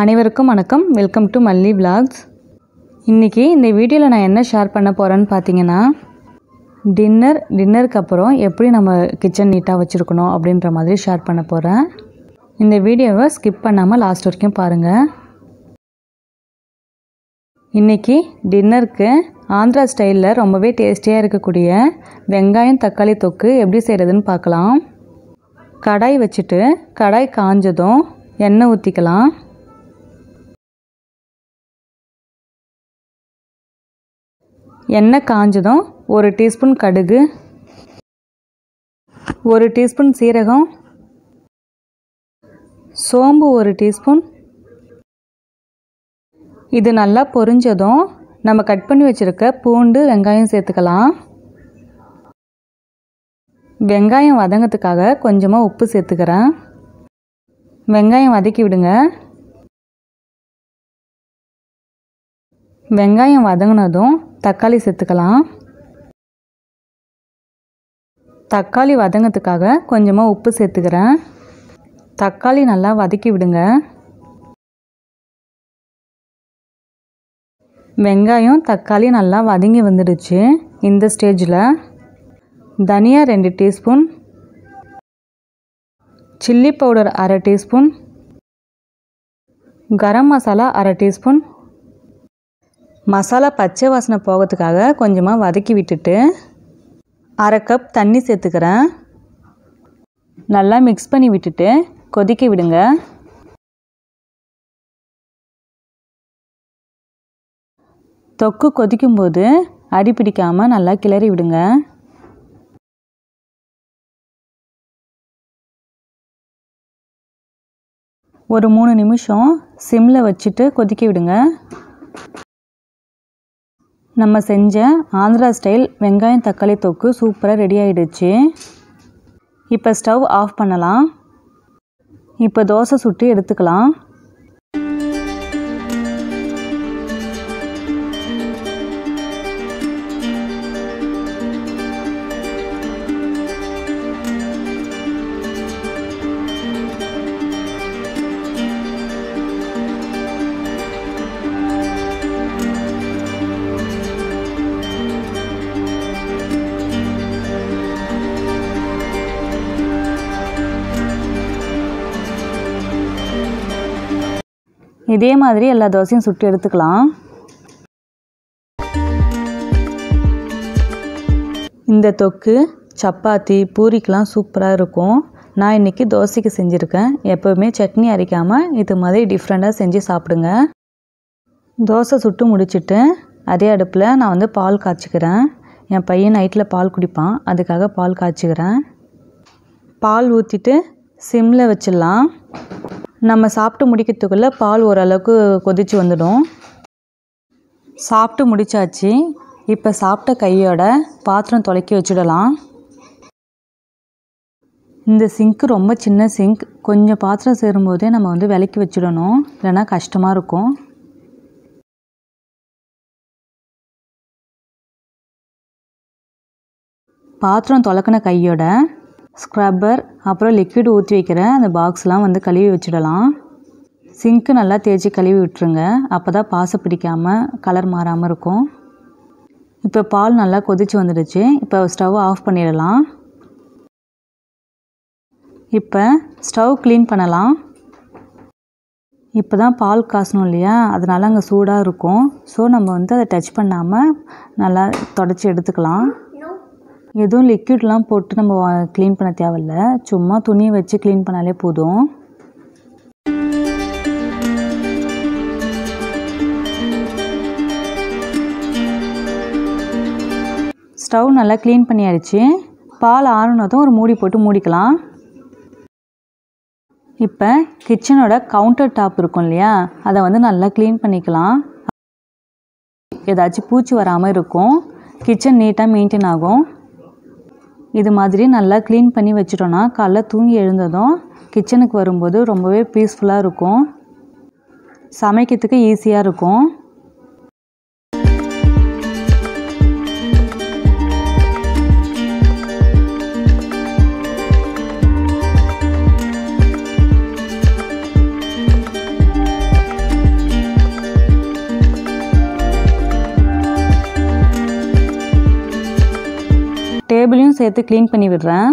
அனைவருக்கும் வணக்கம் welcome to மல்லி vlogs இன்றைக்கி இந்த வீடியோவில் நான் என்ன ஷேர் பண்ண போகிறேன்னு பார்த்தீங்கன்னா டின்னர் டின்னருக்கு அப்புறம் எப்படி நம்ம கிச்சன் நீட்டாக வச்சுருக்கணும் அப்படின்ற மாதிரி ஷேர் பண்ண போகிறேன் இந்த வீடியோவை ஸ்கிப் பண்ணாமல் லாஸ்ட் வரைக்கும் பாருங்கள் இன்றைக்கி டின்னருக்கு ஆந்திரா ஸ்டைலில் ரொம்பவே டேஸ்டியாக இருக்கக்கூடிய வெங்காயம் தக்காளி தொக்கு எப்படி செய்கிறதுன்னு பார்க்கலாம் கடாய் வச்சுட்டு கடாய் காஞ்சதும் எண்ணெய் ஊற்றிக்கலாம் எண்ணெய் காஞ்சதும் ஒரு டீஸ்பூன் கடுகு ஒரு டீஸ்பூன் சீரகம் சோம்பு ஒரு டீஸ்பூன் இது நல்லா பொரிஞ்சதும் நம்ம கட் பண்ணி வச்சுருக்க பூண்டு வெங்காயம் சேர்த்துக்கலாம் வெங்காயம் வதங்கிறதுக்காக கொஞ்சமாக உப்பு சேர்த்துக்கிறேன் வெங்காயம் வதக்கி விடுங்க வெங்காயம் வதங்கினதும் தக்காளி சேர்த்துக்கலாம் தக்காளி வதங்கிறதுக்காக கொஞ்சமாக உப்பு சேர்த்துக்கிறேன் தக்காளி நல்லா வதக்கி விடுங்க வெங்காயம் தக்காளி நல்லா வதங்கி வந்துடுச்சு இந்த ஸ்டேஜில் தனியா ரெண்டு டீஸ்பூன் சில்லி பவுடர் அரை டீஸ்பூன் கரம் மசாலா அரை டீஸ்பூன் மசாலா பச்சை வாசனை போகிறதுக்காக கொஞ்சமாக வதக்கி விட்டுட்டு அரை கப் தண்ணி சேர்த்துக்கிறேன் நல்லா மிக்ஸ் பண்ணி விட்டுட்டு கொதிக்க விடுங்க தொக்கு கொதிக்கும்போது அடி பிடிக்காமல் நல்லா கிளறி விடுங்க ஒரு மூணு நிமிஷம் சிம்மில் வச்சுட்டு கொதிக்க விடுங்க நம்ம செஞ்ச ஆந்திரா ஸ்டைல் வெங்காயம் தக்காளி தொக்கு சூப்பராக ரெடி ஆகிடுச்சு இப்போ ஸ்டவ் ஆஃப் பண்ணலாம் இப்போ தோசை சுட்டு எடுத்துக்கலாம் இதே மாதிரி எல்லா தோசையும் சுட்டு எடுத்துக்கலாம் இந்த தொக்கு சப்பாத்தி பூரிக்கெலாம் சூப்பராக இருக்கும் நான் இன்றைக்கி தோசைக்கு செஞ்சுருக்கேன் எப்போவுமே சட்னி அரைக்காமல் இது மாதிரி டிஃப்ரெண்ட்டாக செஞ்சு சாப்பிடுங்க தோசை சுட்டு முடிச்சுட்டு அதே அடுப்பில் நான் வந்து பால் காய்ச்சிக்கிறேன் என் பையன் நைட்டில் பால் குடிப்பான் அதுக்காக பால் காய்ச்சிக்கிறேன் பால் ஊற்றிட்டு சிம்மில் வச்சிடலாம் நம்ம சாப்பிட்டு முடிக்கிறதுக்குள்ளே பால் ஓரளவுக்கு கொதித்து வந்துடும் சாப்பிட்டு முடிச்சாச்சு இப்போ சாப்பிட்ட கையோட பாத்திரம் துலக்கி வச்சுடலாம் இந்த சிங்க்கு ரொம்ப சின்ன சிங்க் கொஞ்சம் பாத்திரம் சேரும்போதே நம்ம வந்து விலக்கி வச்சிடணும் இல்லைன்னா கஷ்டமாக இருக்கும் பாத்திரம் துலக்கின கையோட ஸ்க்ரப்பர் அப்புறம் லிக்விட் ஊற்றி வைக்கிற அந்த பாக்ஸ்லாம் வந்து கழுவி வச்சிடலாம் சிங்க்கு நல்லா தேய்ச்சி கழுவி விட்டுருங்க அப்போ தான் பாசை பிடிக்காமல் கலர் மாறாமல் இருக்கும் இப்போ பால் நல்லா கொதிச்சு வந்துடுச்சு இப்போ ஸ்டவ் ஆஃப் பண்ணிடலாம் இப்போ ஸ்டவ் க்ளீன் பண்ணலாம் இப்போ தான் பால் காசணும் இல்லையா அதனால் அங்கே சூடாக இருக்கும் ஸோ நம்ம வந்து அதை டச் பண்ணாமல் நல்லா தொடச்சி எடுத்துக்கலாம் எதுவும் லிக்விட்லாம் போட்டு நம்ம க்ளீன் பண்ண தேவையில்ல சும்மா துணியை வச்சு க்ளீன் பண்ணாலே போதும் ஸ்டவ் நல்லா க்ளீன் பண்ணியாச்சு பால் ஆறுனதும் ஒரு மூடி போட்டு மூடிக்கலாம் இப்போ கிச்சனோட கவுண்டர் டாப் இருக்கும் இல்லையா அதை வந்து நல்லா க்ளீன் பண்ணிக்கலாம் ஏதாச்சும் பூச்சி வராமல் இருக்கும் கிச்சன் நீட்டாக மெயின்டைன் ஆகும் இது மாதிரி நல்லா க்ளீன் பண்ணி வச்சிட்டோன்னா காலைல தூங்கி எழுந்ததும் கிச்சனுக்கு வரும்போது ரொம்பவே பீஸ்ஃபுல்லாக இருக்கும் சமைக்கிறதுக்கு ஈஸியாக இருக்கும் டேபிளையும் சேர்த்து க்ளீன் பண்ணி விடுறேன்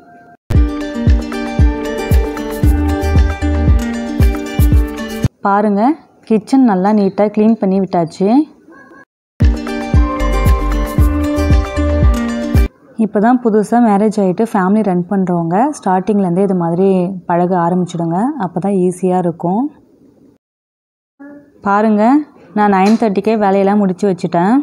பாருங்கள் கிச்சன் நல்லா நீட்டாக க்ளீன் பண்ணி விட்டாச்சு இப்போ தான் புதுசாக மேரேஜ் ஆகிட்டு ஃபேமிலி ரன் பண்ணுறவங்க ஸ்டார்டிங்லேருந்தே இது மாதிரி பழக ஆரம்பிச்சிடுங்க அப்போ தான் ஈஸியாக இருக்கும் பாருங்கள் நான் நைன் தேர்ட்டிக்கே வேலையெல்லாம் முடித்து வச்சுட்டேன்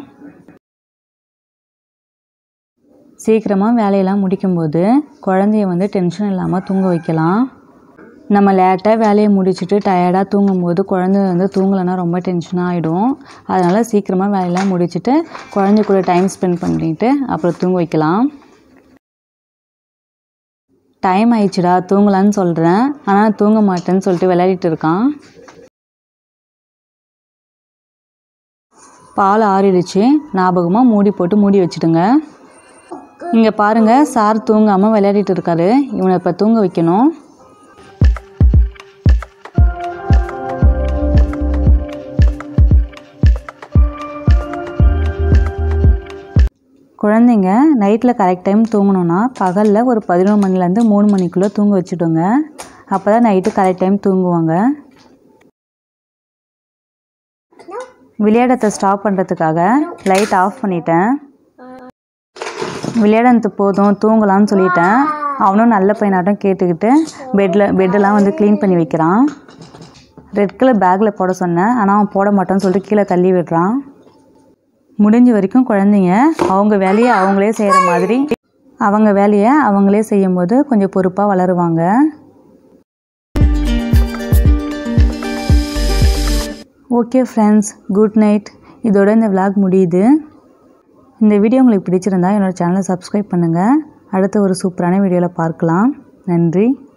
சீக்கிரமாக வேலையெல்லாம் முடிக்கும்போது குழந்தைய வந்து டென்ஷன் இல்லாமல் தூங்க வைக்கலாம் நம்ம லேட்டாக வேலையை முடிச்சுட்டு டயர்டாக தூங்கும்போது குழந்தை வந்து தூங்கலைன்னா ரொம்ப டென்ஷனாக ஆகிடும் அதனால் சீக்கிரமாக வேலையெல்லாம் முடிச்சுட்டு குழந்தை கூட டைம் ஸ்பெண்ட் பண்ணிட்டு அப்புறம் தூங்க வைக்கலாம் டைம் ஆயிடுச்சுடா தூங்கலான்னு சொல்கிறேன் ஆனால் தூங்க மாட்டேன்னு சொல்லிட்டு விளையாடிட்டு இருக்கான் பால் ஆறிடுச்சு ஞாபகமாக மூடி போட்டு மூடி வச்சுடுங்க இங்கே பாருங்கள் சார் தூங்காமல் விளையாடிட்டு இருக்காரு இவனை இப்போ தூங்க வைக்கணும் குழந்தைங்க நைட்டில் கரெக்ட் டைம் தூங்கணுன்னா பகலில் ஒரு பதினொரு மணிலேருந்து மூணு மணிக்குள்ளே தூங்க வச்சுடுங்க அப்போ தான் நைட்டு கரெக்ட் டைம் தூங்குவாங்க விளையாடத்தை ஸ்டாப் பண்ணுறதுக்காக லைட் ஆஃப் பண்ணிட்டேன் விளையாடுறது போதும் தூங்கலாம்னு சொல்லிட்டேன் அவனும் நல்ல பையனாட்டம் கேட்டுக்கிட்டு பெட்டில் பெட்டெல்லாம் வந்து க்ளீன் பண்ணி வைக்கிறான் ரெட் கலர் பேக்கில் போட சொன்னேன் ஆனால் அவன் போட மாட்டான்னு சொல்லிட்டு கீழே தள்ளி விடுறான் முடிஞ்ச வரைக்கும் குழந்தைங்க அவங்க வேலையை அவங்களே செய்கிற மாதிரி அவங்க வேலையை அவங்களே செய்யும்போது கொஞ்சம் பொறுப்பாக வளருவாங்க ஓகே ஃப்ரெண்ட்ஸ் குட் நைட் இதோட இந்த விளாக் முடியுது இந்த வீடியோ உங்களுக்கு பிடிச்சிருந்தா என்னோடய சேனலை சப்ஸ்கிரைப் பண்ணுங்கள் அடுத்த ஒரு சூப்பரான வீடியோவில் பார்க்கலாம் நன்றி